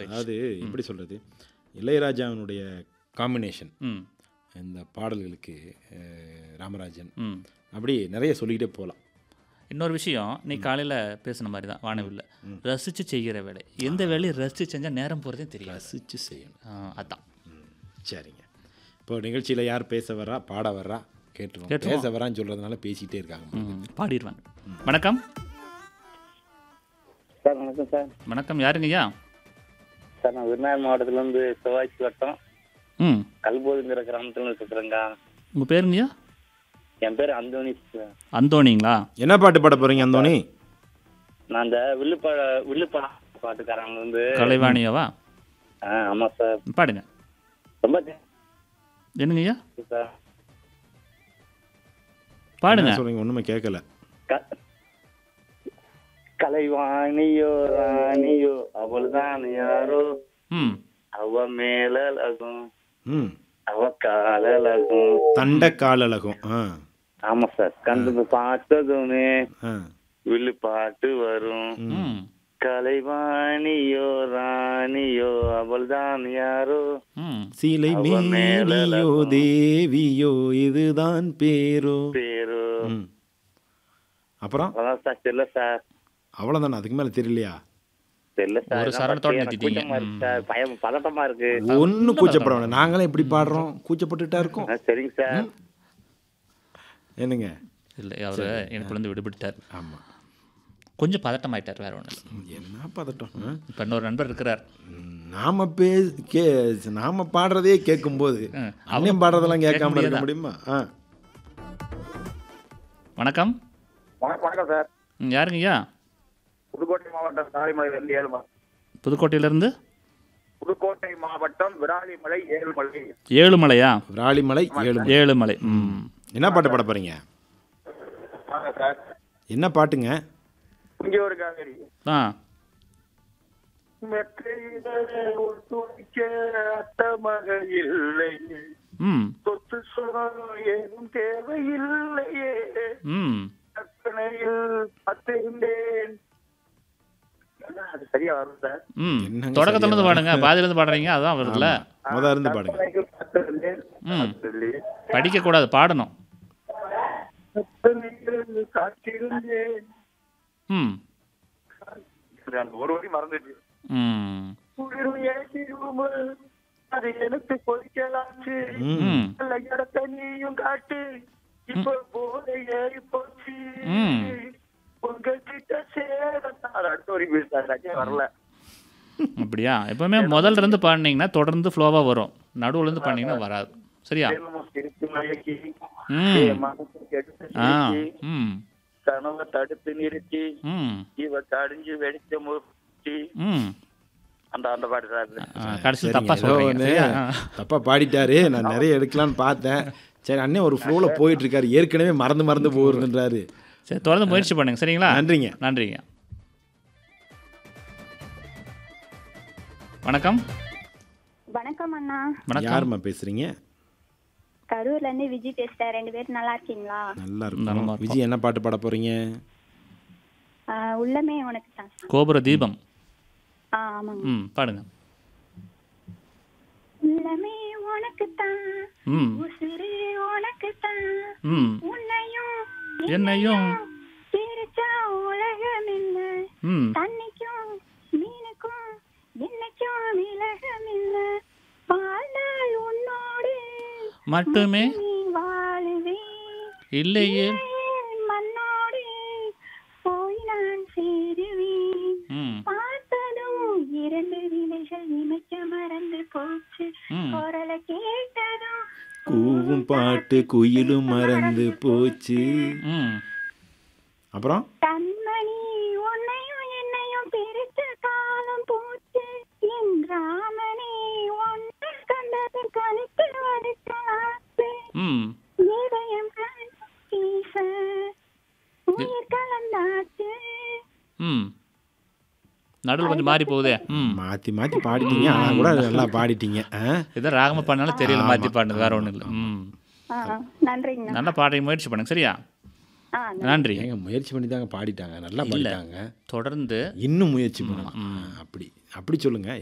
போயிடுச்சு அதாவது எப்படி சொல்கிறது இளையராஜாவினுடைய காம்பினேஷன் ம் இந்த பாடல்களுக்கு அஹ், ராமராஜன் ம் அப்படி நிறைய சொல்லிக்கிட்டே போகலாம் இன்னொரு விஷயம் நீ காலையில் பேசின மாதிரி தான் வானவில்ல ரசித்து செய்கிற வேலை எந்த வேலையும் ரசித்து செஞ்சால் நேரம் போகிறதே தெரியாது ரசித்து செய்யணும் ஆ, அதான் ம், சரிங்க இப்போ நிகழ்ச்சியில் யார் பேச வர்றா பாட வர்றா கேட்டுருவோம் கேட்டுருவோம். பேச வரான்னு சொல்கிறதுனால பேசிகிட்டே இருக்காங்க ம் பாடிடுவாங்க வணக்கம் சார் வணக்கம் சார் வணக்கம் யாருங்கய்யா சார் நான் விருதுநகர் மாவட்டத்துலேருந்து சிவாச்சி வட்டம் ம் கல்போதுங்கிற கிராமத்துல சுற்றுறேங்க உங்கள் பேருங்கய்யா என் பேர் அந்தோனி சார் அந்தோணிங்களா என்ன பாட்டு பாட போகிறீங்க அந்தோனி நான் இந்த வில்லுப்பா வில்லுப்பா பாட்டுக்காரங்க வந்து கலைவாணியாவா ஆ ஆமாம் சார் பாடுங்க ரொம்ப thank என்னங்கய்யா you சார் பாடுங்க என்ன சொல்றீங்க ஒன்றுமே கேட்கல க- கலைவாணியோ ராணியோ அவள்தான் யாரோ ம் அவ மேலழகும் ம் அவ காலழகும் தண்ட காலழகும் ஆ ஆமா சார் கண்டு பார்த்ததுமே ஆ வில்லு பாட்டு வரும் ம் கலைவாணியோ ராணியோ அவள்தான் யாரோ ம் சீலை அவ மேல மேலியோ லகம். தேவியோ இதுதான் பேரோ பேரு ம் அப்புறம் அதான் சார் தெரியல சார் அவ்வளோதானே அதுக்கு மேலே தெரியலையா தெரியல சார் ஒரு அதான் சரணத்தோட எனக்கு நிறுத்திட்டீங்க. கூச்சமா இருக்கு சார் பயம் பதட்டமா இருக்கு ஒன்றும் கூச்சப்பட வேண்டாம் நாங்களே இப்படி பாடுறோம் கூச்சப்பட்டுட்டா இருக்கோம் ஆ, சரிங்க சார் என்னங்க இல்லை அவர் எனக்குள்ளேருந்து விடுபட்டார் ஆமாம் கொஞ்சம் பதட்டமாயிட்டார் வேற ஒன்றும் இல்லை என்ன பதட்டம் ஆ? இப்போ இன்னொரு நண்பர் இருக்கிறார் ம், நாம பே கே நாம பாடுறதே கேட்கும்போது ஆ, அண்ணன் பாடுறதெல்லாம் கேட்க கேட்காம இருக்க முடியாதா? முடியுமா ஆ வணக்கம் வணக்கம் சார் ம், யாருங்கய்யா புதுக்கோட்டை மாவட்டம் விராலிமலையிலிருந்து ஏழுமலை புதுக்கோட்டையிலேருந்து புதுக்கோட்டை மாவட்டம் விராலிமலை ஏழுமலை ஏழுமலையா விராலிமலை ஏழு ஏழுமலை ம் என்ன பாட்டு பாட போறீங்க வாங்க சார் என்ன பாட்டுங்க இங்கே ஒரு காவேரி ஆ மெத்தையிலே ஒரு துணிக்க அத்தமக இல்லை ம் சொத்து சுகம் ஏதும் தேவையில்லையே ம் கற்பனையில் பத்திருந்தேன் என்ன, அது சரியா வரும் சார் ம் என்னங்க தொடக்கத்துலேருந்து சரியா பாடுங்க பாதியிலேருந்து பாடுறீங்க அதான் வருதுல்ல முத இருந்து பாடுங்க கற்பனையில் பத்திருந்தேன் ம் சொல்லி படிக்கக்கூடாது பாடணும் கற்பனையில் காத்திருந்தேன் ம் சரி, அந்த ஒரு வரி மறந்துட்டு ம் உயிர் ஏற்றிடுவோம் அது எனக்கு பொறிக்கலாச்சு ம் ம் நல்ல இடத்த நீயும் காட்டு இப்ப போதை ஏறி போச்சு ம். உங்ககிட்ட சேரத்தான் அடுத்த ஒரு வீடு சரியா வரல அப்படியா எப்பவுமே முதல்ல இருந்து பாடினீங்கன்னா தொடர்ந்து ஃப்ளோவாக வரும் நடுவுல இருந்து பாடினீங்கன்னா வராது சரியா தினமும் சிரித்து மயக்கி ம் என் மனசை கெடுத்து ஆ சிரிச்சு, ம் கனவை தடுத்து நிறுத்தி ம் இவ கடிஞ்சு வெடிச்ச முறுத்தி ம் அந்த அந்த பாட்டு சார் அது. ஆ, கடைசி சரிங்க, தப்பா ஏதோ சொல்றீங்க ஒண்ணு சரியா? ஆ. தப்பா பாடிட்டாரு நான் நிறைய எடுக்கலாம்னு பார்த்தேன் சரி அண்ணன் ஒரு ஃப்ளோவில் போயிட்டு இருக்காரு ஏற்கனவே மறந்து மறந்து போகுதுன்றாரு சரி தொடர்ந்து முயற்சி பண்ணுங்க சரிங்களா நன்றிங்க நன்றிங்க வணக்கம் வணக்கம் அண்ணா வணக்கம் யாரும்மா பேசுறீங்க கரூர்ல இருந்து விஜய் பேசுறேன் ரெண்டு பேரும் நல்லா இருக்கீங்களா நல்லா நலமா இருக்கும் இருக்கோம். விஜய் என்ன பாட்டு பாட போறீங்க ஆஹ் உள்ளமே உனக்கு தான் கோபுர தீபம் ஆ ஆமாங்க ம் பாடுங்க உள்ளமே உனக்கு தான் ம் உசுறு உனக்கு தான் ம் உன்னையும் என்னையும் பிரிச்சா உலகம் இல்ல ம் தண்ணிக்கும் மீனுக்கும் என்னைக்கும் விலகம் இல்ல வாழ்நாள் உன்னோடு மட்டுமே நீ வாழுவே இல்லையே மண்ணோடு போய் நான் சேருவேன் ம் பார்த்ததும் இரண்டு விலைகள் இமைக்க மறந்து போச்சு ம் குரலை கேட்டதும் கூவும் பாட்டு குயிலும் மறந்து போச்சு ம் அப்புறம் தன்மணி உன்னையும் என்னையும் பிரித்த காலம் போச்சு என் ராமனே ஒன்று கண்டது கணித்து வடித்த ஆசை ம் இதயம் பேச உயிர் கலந்தாச்சு ம் நடுவில் கொஞ்சம் மாறி போகுதே ம் மாத்தி மாத்தி பாடிட்டீங்க ஆனா கூட நல்லா பாடிட்டீங்க ஆ? இதான் ராகமாக பண்ணாலும் தெரியல மாற்றி பாடுனது வேற ஒன்றும் இல்லை ம் ஆ, நன்றிங்கண்ணா நல்லா பாடுறீங்க முயற்சி பண்ணுங்க சரியா ஆ நன்றி ஏங்க முயற்சி பண்ணி தாங்க பாடிட்டாங்க நல்லா இல்ல. பாடிட்டாங்க தொடர்ந்து இன்னும் முயற்சி பண்ணலாம் ம். அப்படி அப்படி சொல்லுங்க